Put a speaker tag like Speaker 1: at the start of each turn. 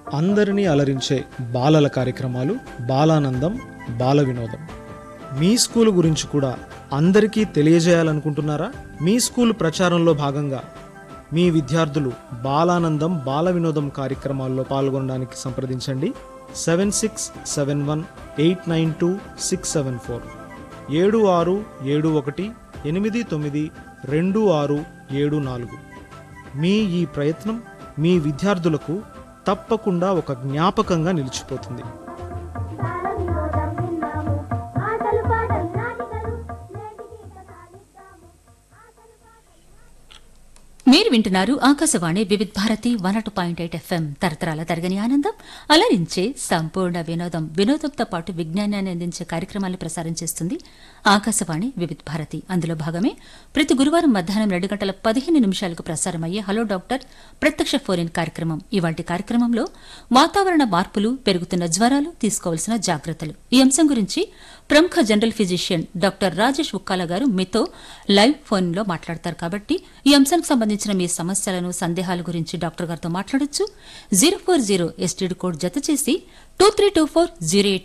Speaker 1: అందరినీ అలరించే బాలల కార్యక్రమాలు బాలానందం బాల వినోదం మీ స్కూల్ గురించి కూడా అందరికీ తెలియజేయాలనుకుంటున్నారా మీ స్కూల్ ప్రచారంలో భాగంగా మీ విద్యార్థులు బాలానందం బాల వినోదం కార్యక్రమాల్లో పాల్గొనడానికి సంప్రదించండి seven six seven one eight nine two six seven four ఏడు ఆరు ఏడు ఒకటి ఎనిమిది తొమ్మిది రెండు ఆరు ఏడు నాలుగు మీ ఈ ప్రయత్నం మీ విద్యార్థులకు తప్పకుండా ఒక జ్ఞాపకంగా నిలిచిపోతుంది
Speaker 2: బాలవినోదం విన్నాము ఆటలు పాటలు నాటికలు నేటికి సాగిద్దాము ఆటలు పాటలు
Speaker 3: మీరు వింటున్నారు ఆకాశవాణి వివిధ్ భారతి వన్ అటు పాయింట్ ఎయిట్ ఎఫ్ఎం తరతరాల తరగని ఆనందం అలరించే సంపూర్ణ వినోదం వినోదంతో పాటు విజ్ఞానాన్ని అందించే కార్యక్రమాలు ప్రసారం చేస్తుంది ఆకాశవాణి వివిధ్ భారతి అందులో భాగమే ప్రతి గురువారం మధ్యాహ్నం రెండు గంటల పదిహేను నిమిషాలకు ప్రసారమయ్యే హలో డాక్టర్ ప్రత్యక్ష ఫోన్ కార్యక్రమం ఇవాటి కార్యక్రమంలో వాతావరణ మార్పులు పెరుగుతున్న జ్వరాలు తీసుకోవాల్సిన జాగ్రత్తలు ఈ అంశం గురించి ప్రముఖ general physician doctor Rajesh Ukkala గారు మీతో లైవ్ ఫోన్ లో మాట్లాడతారు కాబట్టి ఈ అంశానికి సంబంధించిన మీ సమస్యలను సందేహాల గురించి డాక్టర్ గారితో మాట్లాడొచ్చు zero four zero STD code జత చేసి two three two four zero eight